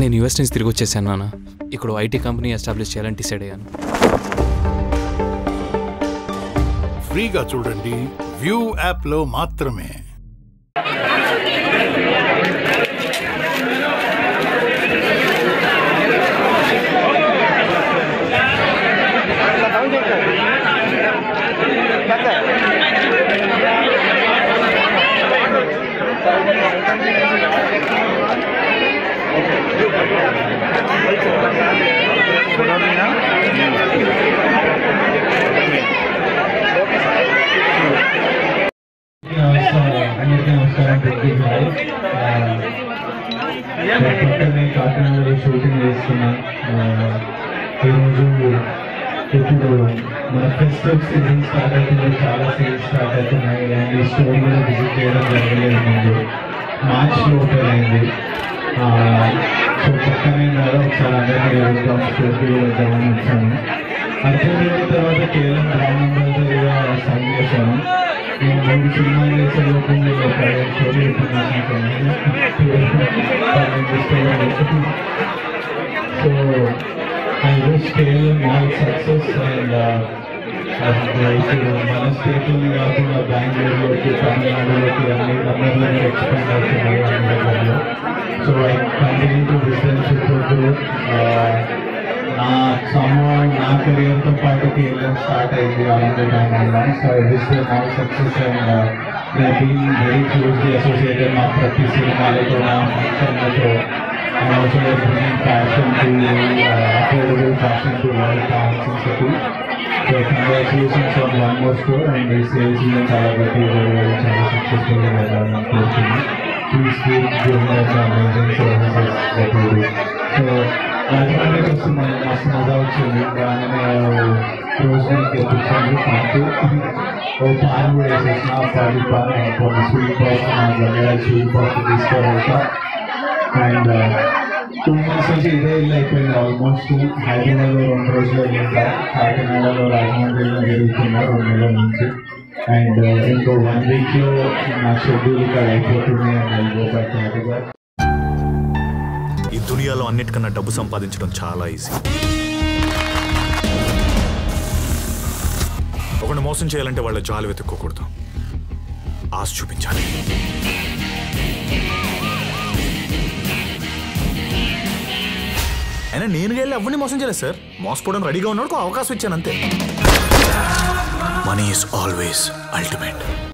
నేను యూఎస్ నుంచి తిరిగి వచ్చేసాను నాన్న ఇక్కడ ఐటీ కంపెనీ ఎస్టాబ్లిష్ చేయాలని డిసైడ్ అయ్యాను ఫ్రీగా చూడండి వ్యూ యాప్లో మాత్రమే అందరికీ నమస్కారం ప్రతి పక్కనే కాకినాడలో షూటింగ్ చేస్తున్నా ఆ, ఈరోజు ఇప్పుడు మన ఫెస్టివ్ సీజన్ స్టార్ట్ అవుతుంది చాలా సీన్స్ స్టార్ట్ అవుతున్నాయి అండ్ ఈ స్టోర్ కూడా విజిట్ చేయడం జరగలేదు ముందు మార్చ్ ఓపెన్ అయింది ఆ, సో పక్కనే కదా ఒకసారి అందరినీ వెళ్తాం స్టోర్కి వెళ్దామని వచ్చాను అర్జున్ తర్వాత కేవలం బ్రౌన్ నెంబర్తో కూడా సైన్ చేశాను నేను మూడు సినిమాలు చేసే లోపల ఒక పదిహేను స్టోరీ సో ఐ విష్ కేవలం ఆల్ సక్సెస్ అండ్ ఇప్పుడు మన స్టేట్లోనే కాకుండా బెంగళూరులోకి తమిళనాడులోకి అన్ని అందరిలో ఎక్స్పెండ్ అవుతున్నారు అన్ని దగ్గరలో so I continue to vision చెప్పొద్దు నా సమూహం నా కెరియర్తో పాటు కేవలం స్టార్ట్ అయింది అలాంటి టైంలో so I wish all success and they been very closely associated మా ప్రతి సినిమాలతో నా ఫంక్షన్లతో and also they're bringing passion to uh, affordable fashion to all towns in city. So congratulations on one more store and the sales even చాలా గట్టి very very చాలా successful గా వెళ్ళాలని కోరుతున్నాను. Please keep giving us amazing services that you do. So రాజమండ్రికి వస్తే మనకి మస్తు మజా వచ్చింది రాగానే రోజు తెప్పించాను పాటు ఓ పాన్ కూడా వేసేసిన పది పాన్ కొన్ని స్వీట్ బాక్స్ దగ్గర స్వీట్ బాక్స్ తీసుకోవాలి అండ్ టూ మంత్స్ నుంచి ఇదే ఇల్లు అయిపోయింది ఆల్మోస్ట్ హైదరాబాద్లో రెండు రోజులు ఉంటా కాకినాడలో రాజమండ్రిలో జరుగుతున్నా రెండు నెలల నుంచి అండ్ ఇంకో వన్ వీక్లో నా షెడ్యూల్ ఇక్కడ అయిపోతుంది అండ్ వెళ్ళిపో బ్యాక్ హైదరాబాద్ ఈ దునియాలో అన్నిటికన్నా డబ్బు సంపాదించడం చాలా ఈజీ ఒకరిని మోసం చేయాలంటే వాళ్ళ జాలు వెతుక్కోకూడదు ఆశ చూపించాలి అయినా నేను వెళ్ళి ఎవరిని మోసం చేయలేదు సార్ మోసపోవడం రెడీగా ఉన్నాడు అవకాశం ఇచ్చాను అంతే మనీ ఈస్ ఆల్వేస్ అల్టిమేట్